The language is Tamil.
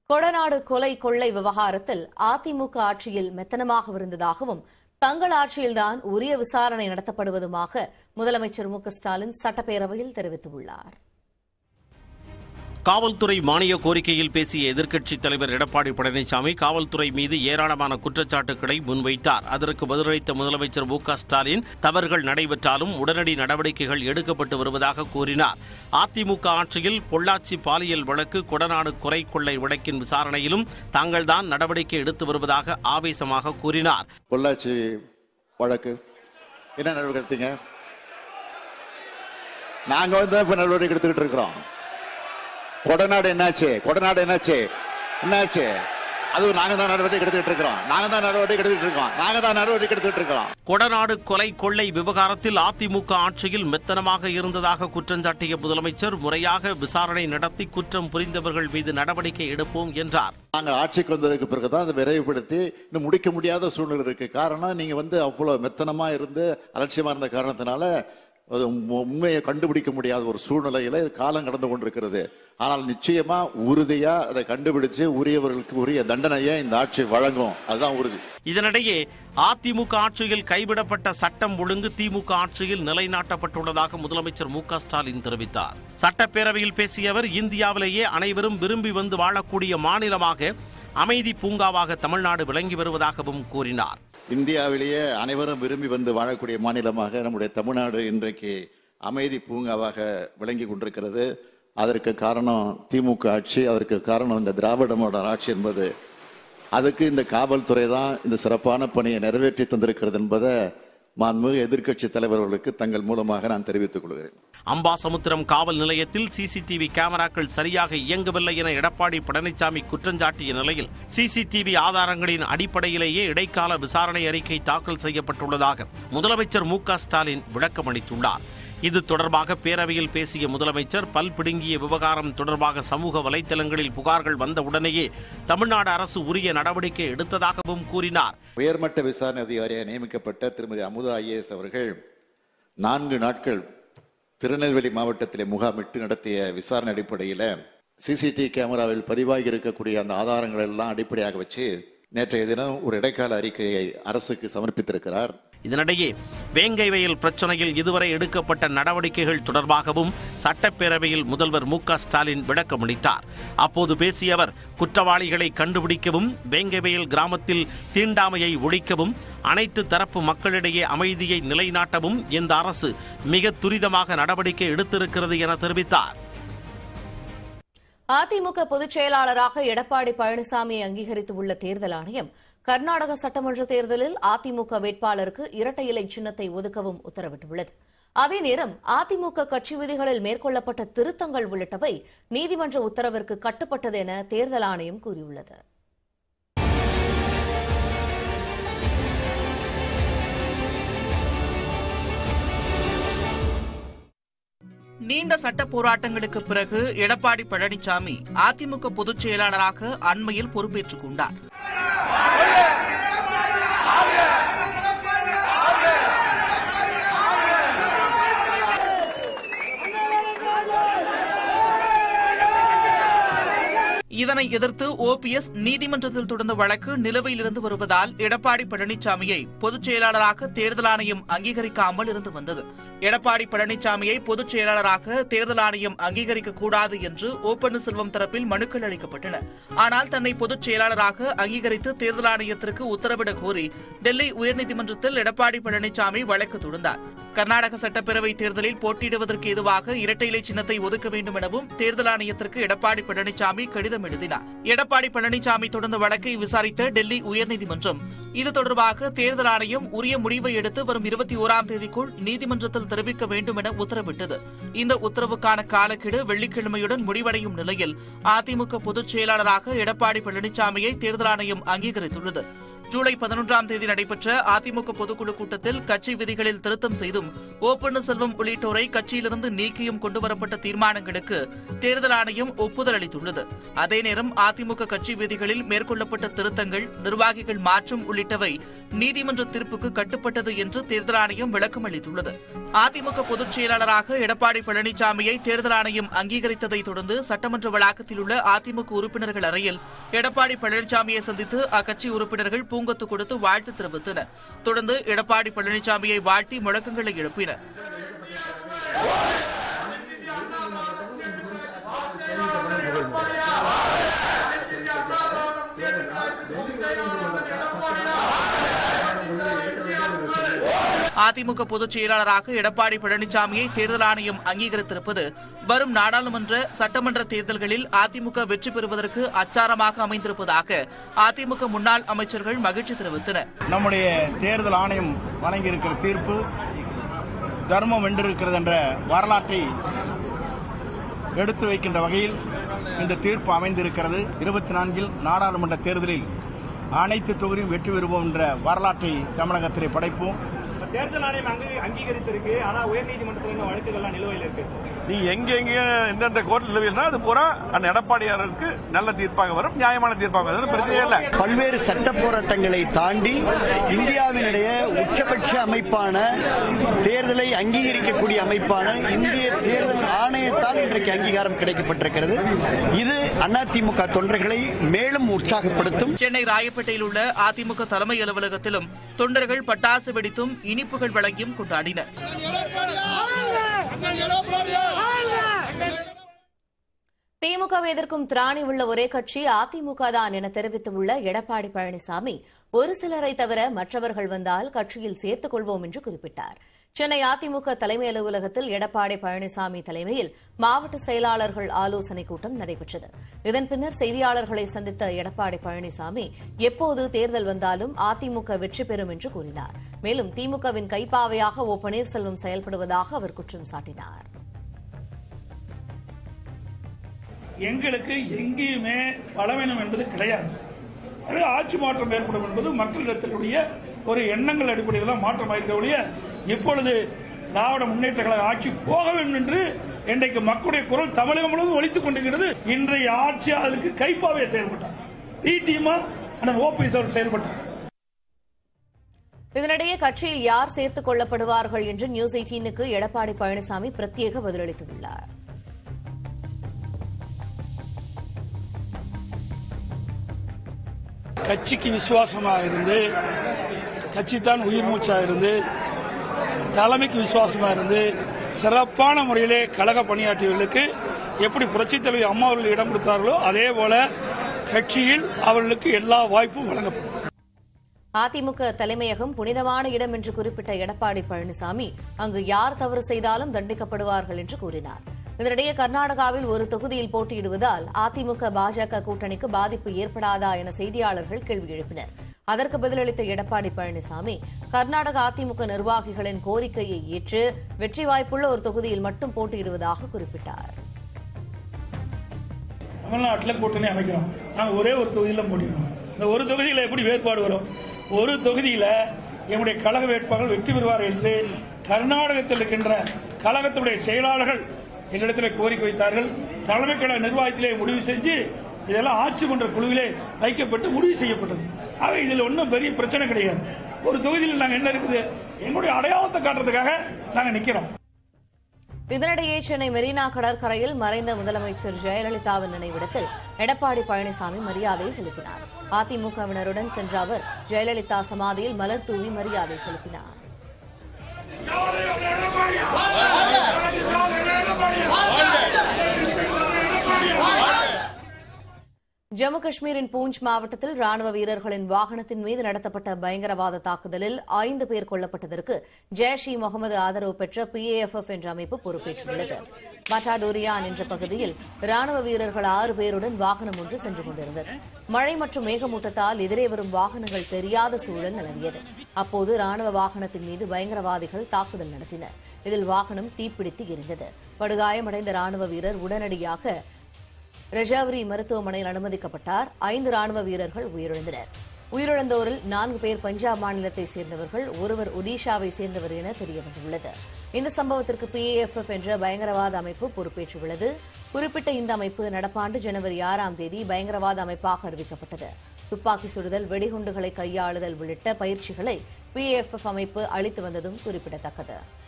கொடநாடு கொலை கொள்ளை விவகாரத்தில் அதிமுக ஆட்சியில் மெத்தனமாக இருந்ததாகவும் தங்கள் ஆட்சியில்தான் உரிய விசாரணை நடத்தப்படுவதுமாக முதலமைச்சர் மு க ஸ்டாலின் சட்டப்பேரவையில் தெரிவித்துள்ளார் காவல்துறை மானிய கோரிக்கையில் பேசிய எதிர்க்கட்சித் தலைவர் எடப்பாடி பழனிசாமி காவல்துறை மீது ஏராளமான குற்றச்சாட்டுகளை முன்வைத்தார் அதற்கு பதிலளித்த முதலமைச்சர் மு க ஸ்டாலின் தவறுகள் நடைபெற்றாலும் உடனடி நடவடிக்கைகள் எடுக்கப்பட்டு வருவதாக கூறினார் அதிமுக ஆட்சியில் பொள்ளாச்சி பாலியல் வழக்கு கொடநாடு குறை கொள்ளை வழக்கின் விசாரணையிலும் தாங்கள்தான் நடவடிக்கை எடுத்து வருவதாக ஆவேசமாக கூறினார் பொள்ளாச்சி வழக்கு என்ன நடவடிக்கை எடுத்தீங்க நாங்க வந்து இப்ப நடவடிக்கை எடுத்துக்கிட்டு இருக்கிறோம் கொடநாடு என்னாச்சு கொடநாடு என்னாச்சு என்னாச்சு அது நாங்க தான் நடவடிக்கை எடுத்துக்கிட்டு இருக்கிறோம் நாங்க தான் நடவடிக்கை எடுத்துக்கிட்டு இருக்கோம் நாங்க தான் நடவடிக்கை எடுத்துக்கிட்டு இருக்கிறோம் கொடநாடு கொலை கொள்ளை விவகாரத்தில் அதிமுக ஆட்சியில் மெத்தனமாக இருந்ததாக குற்றஞ்சாட்டிய முதலமைச்சர் முறையாக விசாரணை நடத்தி குற்றம் புரிந்தவர்கள் மீது நடவடிக்கை எடுப்போம் என்றார் நாங்கள் ஆட்சிக்கு வந்ததுக்கு பிறகுதான் அதை விரைவுபடுத்தி இன்னும் முடிக்க முடியாத சூழ்நிலை இருக்கு காரணம் நீங்க வந்து அவ்வளவு மெத்தனமா இருந்து அலட்சியமா இருந்த காரணத்தினால அது உண்ம- உண்மையை கண்டுபிடிக்க முடியாத ஒரு சூழ்நிலையில காலம் கடந்து கொண்டிருக்கிறது ஆனால் நிச்சயமா உறுதியா அதை கண்டுபிடிச்சு உரியவர்களுக்கு உரிய தண்டனையை இந்த ஆட்சி வழங்கும் அதுதான் உறுதி இதனிடையே அதிமுக ஆட்சியில் கைவிடப்பட்ட சட்டம் ஒழுங்கு திமுக ஆட்சியில் நிலைநாட்டப்பட்டுள்ளதாக முதலமைச்சர் மு க ஸ்டாலின் தெரிவித்தார் சட்டப்பேரவையில் பேசிய அவர் இந்தியாவிலேயே அனைவரும் விரும்பி வந்து வாழக்கூடிய மாநிலமாக அமைதி பூங்காவாக தமிழ்நாடு விளங்கி வருவதாகவும் கூறினார் இந்தியாவிலேயே அனைவரும் விரும்பி வந்து வாழக்கூடிய மாநிலமாக நம்முடைய தமிழ்நாடு இன்றைக்கு அமைதி பூங்காவாக விளங்கி கொண்டிருக்கிறது அதற்கு காரணம் திமுக ஆட்சி அதற்கு காரணம் இந்த திராவிட மாடல் ஆட்சி என்பது அதுக்கு இந்த காவல்துறை தான் இந்த சிறப்பான பணியை நிறைவேற்றி தந்திருக்கிறது என்பதை மாண்புமிகு எதிர்க்கட்சி தலைவர்களுக்கு தங்கள் மூலமாக நான் தெரிவித்துக் கொள்கிறேன் அம்பாசமுத்திரம் காவல் நிலையத்தில் சிசிடிவி கேமராக்கள் சரியாக இயங்கவில்லை என எடப்பாடி பழனிசாமி குற்றஞ்சாட்டிய நிலையில் சிசிடிவி ஆதாரங்களின் அடிப்படையிலேயே இடைக்கால விசாரணை அறிக்கை தாக்கல் செய்யப்பட்டுள்ளதாக முதலமைச்சர் மு க ஸ்டாலின் விளக்கமளித்துள்ளார் இது தொடர்பாக பேரவையில் பேசிய முதலமைச்சர் பல் பிடுங்கிய விவகாரம் தொடர்பாக சமூக வலைத்தளங்களில் புகார்கள் வந்த உடனேயே தமிழ்நாடு அரசு உரிய நடவடிக்கை எடுத்ததாகவும் கூறினார் உயர்மட்ட விசாரணை அதிகாரியாக நியமிக்கப்பட்ட திருமதி அமுதா ஐஏஎஸ் அவர்கள் நான்கு நாட்கள் திருநெல்வேலி மாவட்டத்திலே முகாமிட்டு நடத்திய விசாரணை அடிப்படையில் சிசிடிவி கேமராவில் பதிவாகி இருக்கக்கூடிய அந்த ஆதாரங்கள் எல்லாம் அடிப்படையாக வச்சு நேற்றைய தினம் ஒரு இடைக்கால அறிக்கையை அரசுக்கு சமர்ப்பித்திருக்கிறார் இதனிடையே வேங்கை வயல் பிரச்சனையில் இதுவரை எடுக்கப்பட்ட நடவடிக்கைகள் தொடர்பாகவும் சட்டப்பேரவையில் முதல்வர் மு க ஸ்டாலின் விளக்கமளித்தார் அப்போது பேசிய அவர் குற்றவாளிகளை கண்டுபிடிக்கவும் வேங்கை வயல் கிராமத்தில் தீண்டாமையை ஒழிக்கவும் அனைத்து தரப்பு மக்களிடையே அமைதியை நிலைநாட்டவும் இந்த அரசு மிக துரிதமாக நடவடிக்கை எடுத்திருக்கிறது என தெரிவித்தார் அதிமுக பொதுச் செயலாளராக எடப்பாடி பழனிசாமியை அங்கீகரித்துள்ள தேர்தல் ஆணையம் கர்நாடக சட்டமன்ற தேர்தலில் அதிமுக வேட்பாளருக்கு இரட்டை இலை சின்னத்தை ஒதுக்கவும் உத்தரவிட்டுள்ளது அதே நேரம் அதிமுக கட்சி விதிகளில் மேற்கொள்ளப்பட்ட திருத்தங்கள் உள்ளிட்டவை நீதிமன்ற உத்தரவிற்கு கட்டுப்பட்டது என தேர்தல் ஆணையம் கூறியுள்ளது நீண்ட சட்ட போராட்டங்களுக்கு பிறகு எடப்பாடி பழனிசாமி அதிமுக பொதுச் செயலாளராக அண்மையில் பொறுப்பேற்றுக் கொண்டார் இதனை எதிர்த்து ஓபிஎஸ் நீதிமன்றத்தில் தொடர்ந்த வழக்கு நிலுவையில் இருந்து வருவதால் எடப்பாடி பழனிசாமியை பொதுச் செயலாளராக தேர்தல் ஆணையம் அங்கீகரிக்காமல் இருந்து வந்தது எடப்பாடி பழனிசாமியை பொதுச் செயலாளராக தேர்தல் ஆணையம் அங்கீகரிக்க கூடாது என்று ஓ பன்னீர்செல்வம் தரப்பில் மனுக்கள் அளிக்கப்பட்டன ஆனால் தன்னை பொதுச் செயலாளராக அங்கீகரித்து தேர்தல் ஆணையத்திற்கு உத்தரவிட கோரி டெல்லி உயர்நீதிமன்றத்தில் எடப்பாடி பழனிசாமி வழக்கு தொடர்ந்தார் கர்நாடக சட்டப்பேரவை தேர்தலில் போட்டியிடுவதற்கு ஏதுவாக இரட்டை இலை சின்னத்தை ஒதுக்க வேண்டும் எனவும் தேர்தல் ஆணையத்திற்கு எடப்பாடி பழனிசாமி கடிதம் எழுதினார் எடப்பாடி பழனிசாமி தொடர்ந்த வழக்கை விசாரித்த டெல்லி உயர்நீதிமன்றம் இது தொடர்பாக தேர்தல் ஆணையம் உரிய முடிவை எடுத்து வரும் இருபத்தி ஓராம் தேதிக்குள் நீதிமன்றத்தில் தெரிவிக்க வேண்டும் என உத்தரவிட்டது இந்த உத்தரவுக்கான காலக்கெடு வெள்ளிக்கிழமையுடன் முடிவடையும் நிலையில் அதிமுக பொதுச் செயலாளராக எடப்பாடி பழனிசாமியை தேர்தல் ஆணையம் அங்கீகரித்துள்ளது ஜூலை பதினொன்றாம் தேதி நடைபெற்ற அதிமுக பொதுக்குழு கூட்டத்தில் கட்சி விதிகளில் திருத்தம் செய்தும் ஓ பன்னீர்செல்வம் உள்ளிட்டோரை கட்சியிலிருந்து நீக்கியும் கொண்டுவரப்பட்ட தீர்மானங்களுக்கு தேர்தல் ஆணையம் ஒப்புதல் அளித்துள்ளது அதே நேரம் அதிமுக கட்சி விதிகளில் மேற்கொள்ளப்பட்ட திருத்தங்கள் நிர்வாகிகள் மாற்றம் உள்ளிட்டவை நீதிமன்ற தீர்ப்புக்கு கட்டுப்பட்டது என்று தேர்தல் ஆணையம் விளக்கம் அளித்துள்ளது அதிமுக பொதுச் செயலாளராக எடப்பாடி பழனிசாமியை தேர்தல் ஆணையம் அங்கீகரித்ததை தொடர்ந்து சட்டமன்ற வளாகத்தில் உள்ள அதிமுக உறுப்பினர்கள் அறையில் எடப்பாடி பழனிசாமியை சந்தித்து அக்கட்சி உறுப்பினர்கள் பூங்கொத்து கொடுத்து வாழ்த்து தெரிவித்தனர் தொடர்ந்து எடப்பாடி பழனிசாமியை வாழ்த்தி முழக்கங்களை எழுப்பினர் அதிமுக பொதுச் செயலாளராக எடப்பாடி பழனிசாமியை தேர்தல் ஆணையம் அங்கீகரித்திருப்பது வரும் நாடாளுமன்ற சட்டமன்ற தேர்தல்களில் அதிமுக வெற்றி பெறுவதற்கு அச்சாரமாக அமைந்திருப்பதாக அதிமுக முன்னாள் அமைச்சர்கள் மகிழ்ச்சி தெரிவித்தனர் நம்முடைய தேர்தல் ஆணையம் வழங்கியிருக்கிற தீர்ப்பு தர்மம் வென்றிருக்கிறது என்ற வரலாற்றை எடுத்து வைக்கின்ற வகையில் இந்த தீர்ப்பு அமைந்திருக்கிறது இருபத்தி நான்கில் நாடாளுமன்ற தேர்தலில் அனைத்து தொகுதியும் வெற்றி பெறுவோம் என்ற வரலாற்றை தமிழகத்திலே படைப்போம் தேர்தல் ஆணையம் அங்கீ- அங்கீகரித்திருக்கு ஆனா உயர்நீதிமன்றத்தில் இன்னும் வழக்குகள்லாம் நிலுவையில் இருக்கு நீ எங்க எங்க எந்தெந்த கோர்ட் நிலவினா அது பூரா அந்த எடப்பாடியாருக்கு நல்ல தீர்ப்பாக வரும் நியாயமான தீர்ப்பாக வரும் அது பிரச்சனையே இல்லை பல்வேறு சட்ட போராட்டங்களை தாண்டி இந்தியாவினுடைய உச்சபட்ச அமைப்பான தேர்தலை அங்கீகரிக்கக்கூடிய அமைப்பான இந்திய தேர்தல் ஆணையத்தால் இன்றைக்கு அங்கீகாரம் கிடைக்கப்பட்டிருக்கிறது இது அதிமுக தொண்டர்களை மேலும் உற்சாகப்படுத்தும் சென்னை ராயப்பேட்டையில் உள்ள அதிமுக தலைமை அலுவலகத்திலும் தொண்டர்கள் பட்டாசு வெடித்தும் இனிப்புகள் வழங்கியும் கொண்டாடினர் திமுகவை எதிர்க்கும் திராணி உள்ள ஒரே கட்சி அதிமுக தான் என தெரிவித்துள்ள எடப்பாடி பழனிசாமி ஒரு சிலரை தவிர மற்றவர்கள் வந்தால் கட்சியில் சேர்த்துக் கொள்வோம் என்று குறிப்பிட்டார் சென்னை அதிமுக தலைமை அலுவலகத்தில் எடப்பாடி பழனிசாமி தலைமையில் மாவட்ட செயலாளர்கள் ஆலோசனைக் கூட்டம் நடைபெற்றது இதன் பின்னர் செய்தியாளர்களை சந்தித்த எடப்பாடி பழனிசாமி எப்போது தேர்தல் வந்தாலும் அதிமுக வெற்றி பெறும் என்று கூறினார் மேலும் திமுகவின் கைப்பாவையாக ஓ பன்னீர்செல்வம் செயல்படுவதாக அவர் குற்றம் சாட்டினார் எங்களுக்கு எங்கேயுமே பலவீனம் என்பது கிடையாது அது ஆட்சி மாற்றம் ஏற்படும் என்பது மக்களிடத்தினுடைய ஒரு எண்ணங்கள் அடிப்படையில் தான் மாற்றம் ஆயிருக்க ஒழிய இப்பொழுது திராவிட முன்னேற்ற கழக ஆட்சி போக வேண்டும் என்று இன்றைக்கு மக்களுடைய குரல் தமிழகம் முழுவதும் ஒலித்துக் கொண்டிருக்கிறது இன்றைய ஆட்சியாளருக்கு கைப்பாவே செயல்பட்டார் பிடிஎம்மா அண்ணன் ஓபிஎஸ் அவர் செயல்பட்டார் இதனிடையே கட்சியில் யார் சேர்த்துக் கொள்ளப்படுவார்கள் என்று நியூஸ் எயிட்டீனுக்கு எடப்பாடி பழனிசாமி பிரத்யேக பதிலளித்துள்ளார் கட்சிக்கு விசுவாசமாக இருந்து கட்சி தான் உயிர் மூச்சாக இருந்து தலைமைக்கு விசுவாசமாக இருந்து சிறப்பான முறையிலே கழக பணியாற்றியவர்களுக்கு எப்படி புரட்சித் தலைவி அம்மா அவர்கள் இடம் கொடுத்தார்களோ அதே போல கட்சியில் அவர்களுக்கு எல்லா வாய்ப்பும் வழங்கப்படும் அதிமுக தலைமையகம் புனிதமான இடம் என்று குறிப்பிட்ட எடப்பாடி பழனிசாமி அங்கு யார் தவறு செய்தாலும் தண்டிக்கப்படுவார்கள் என்று கூறினார் இதனிடையே கர்நாடகாவில் ஒரு தொகுதியில் போட்டியிடுவதால் அதிமுக பாஜக கூட்டணிக்கு பாதிப்பு ஏற்படாதா என செய்தியாளர்கள் கேள்வி எழுப்பினர் அதற்கு பதிலளித்த எடப்பாடி பழனிசாமி கர்நாடக அதிமுக நிர்வாகிகளின் கோரிக்கையை ஏற்று வெற்றி வாய்ப்புள்ள ஒரு தொகுதியில் மட்டும் போட்டியிடுவதாக குறிப்பிட்டார் தமிழ்நாட்டில் கூட்டணி அமைக்கிறோம் நாங்கள் ஒரே ஒரு தொகுதியில் போட்டிடுவோம் இந்த ஒரு தொகுதியில் எப்படி வேறுபாடு வரும் ஒரு தொகுதியில் என்னுடைய கழக வேட்பாளர்கள் வெற்றி பெறுவார்கள் என்று கர்நாடகத்தில் இருக்கின்ற கழகத்துடைய செயலாளர்கள் எங்களிடத்தில் கோரிக்கை வைத்தார்கள் தலைமை கழக நிர்வாகத்திலே முடிவு செஞ்சு இதெல்லாம் ஆட்சி மன்ற குழுவிலே வைக்கப்பட்டு முடிவு செய்யப்பட்டது ஆக இதில் ஒன்றும் பெரிய பிரச்சனை கிடையாது ஒரு தொகுதியில் நாங்கள் என்ன இருக்குது எங்களுடைய அடையாளத்தை காட்டுறதுக்காக நாங்கள் நிற்கிறோம் இதனிடையே சென்னை மெரினா கடற்கரையில் மறைந்த முதலமைச்சர் ஜெயலலிதாவின் நினைவிடத்தில் எடப்பாடி பழனிசாமி மரியாதை செலுத்தினார் அதிமுகவினருடன் சென்ற அவர் ஜெயலலிதா சமாதியில் மலர் தூவி மரியாதை செலுத்தினார் ஜம்மு காஷ்மீரின் பூஞ்ச் மாவட்டத்தில் ராணுவ வீரர்களின் வாகனத்தின் மீது நடத்தப்பட்ட பயங்கரவாத தாக்குதலில் ஐந்து பேர் கொல்லப்பட்டதற்கு ஜெய்ஷ் இ முகமது ஆதரவு பெற்ற பிஏஎஃப்எஃப் என்ற அமைப்பு பொறுப்பேற்றுள்ளது மட்டாடோரியான் என்ற பகுதியில் ராணுவ வீரர்கள் ஆறு பேருடன் வாகனம் ஒன்று சென்று கொண்டிருந்தது மழை மற்றும் மேகமூட்டத்தால் எதிரே வரும் வாகனங்கள் தெரியாத சூழல் நிலவியது அப்போது ராணுவ வாகனத்தின் மீது பயங்கரவாதிகள் தாக்குதல் நடத்தினர் இதில் வாகனம் தீப்பிடித்து எரிந்தது படுகாயமடைந்த ராணுவ வீரர் உடனடியாக ரஜாவரி மருத்துவமனையில் அனுமதிக்கப்பட்டார் ஐந்து ராணுவ வீரர்கள் உயிரிழந்தனர் உயிரிழந்தோரில் நான்கு பேர் பஞ்சாப் மாநிலத்தை சேர்ந்தவர்கள் ஒருவர் ஒடிஷாவை சேர்ந்தவர் என தெரியவந்துள்ளது இந்த சம்பவத்திற்கு பிஏஎஃப்எஃப் என்ற பயங்கரவாத அமைப்பு பொறுப்பேற்றுள்ளது குறிப்பிட்ட இந்த அமைப்பு நடப்பாண்டு ஜனவரி ஆறாம் தேதி பயங்கரவாத அமைப்பாக அறிவிக்கப்பட்டது துப்பாக்கி சுடுதல் வெடிகுண்டுகளை கையாளுதல் உள்ளிட்ட பயிற்சிகளை பிஏஎஃப்எஃப் அமைப்பு அளித்து வந்ததும் குறிப்பிடத்தக்கது